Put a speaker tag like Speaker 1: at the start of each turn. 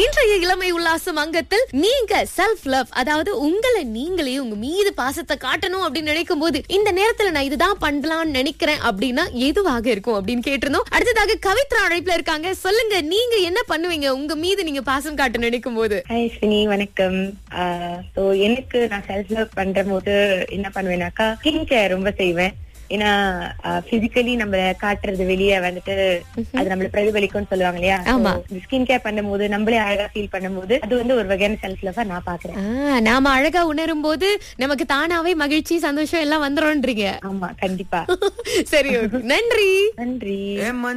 Speaker 1: இன்றைய இளமை உல்லாசம் அங்கத்தில் நீங்க செல்ஃப் லவ் அதாவது உங்களை நீங்களே உங்க மீது பாசத்தை காட்டணும் அப்படின்னு நினைக்கும் போது இந்த நேரத்துல நான் இதுதான் பண்ணலாம்னு நினைக்கிறேன் அப்படின்னா எதுவாக இருக்கும் அப்படின்னு கேட்டிருந்தோம் அடுத்ததாக கவித்ரா அழைப்புல இருக்காங்க சொல்லுங்க நீங்க என்ன பண்ணுவீங்க உங்க மீது நீங்க பாசம் காட்ட நினைக்கும் போது
Speaker 2: ஹாய் ஸ்வினி வணக்கம் ஸோ எனக்கு நான் செல்ஃப் லவ் பண்ற போது என்ன பண்ணுவேனாக்கா ஸ்கின் கேர் ரொம்ப செய்வேன் ஏன்னா பிசிக்கலி நம்ம காட்டுறது வெளியே வந்துட்டு அது நம்மள பிரதிபலிக்கும்னு சொல்லுவாங்க இல்லையா
Speaker 1: ஆமா.
Speaker 2: ஸ்கின் கேர் பண்ணும்போது நம்மளே அழகா ஃபீல் பண்ணும்போது அது வந்து ஒரு வகையான செல்ஃப் லவ்வா நான் பாக்குறேன்
Speaker 1: ஆ, நாம அழகா உணரும் போது நமக்கு தானாவே மகிழ்ச்சி சந்தோஷம் எல்லாம் வந்துரும்ன்றீங்க
Speaker 2: ஆமா கண்டிப்பா
Speaker 1: சரி okay. நன்றி
Speaker 2: நன்றி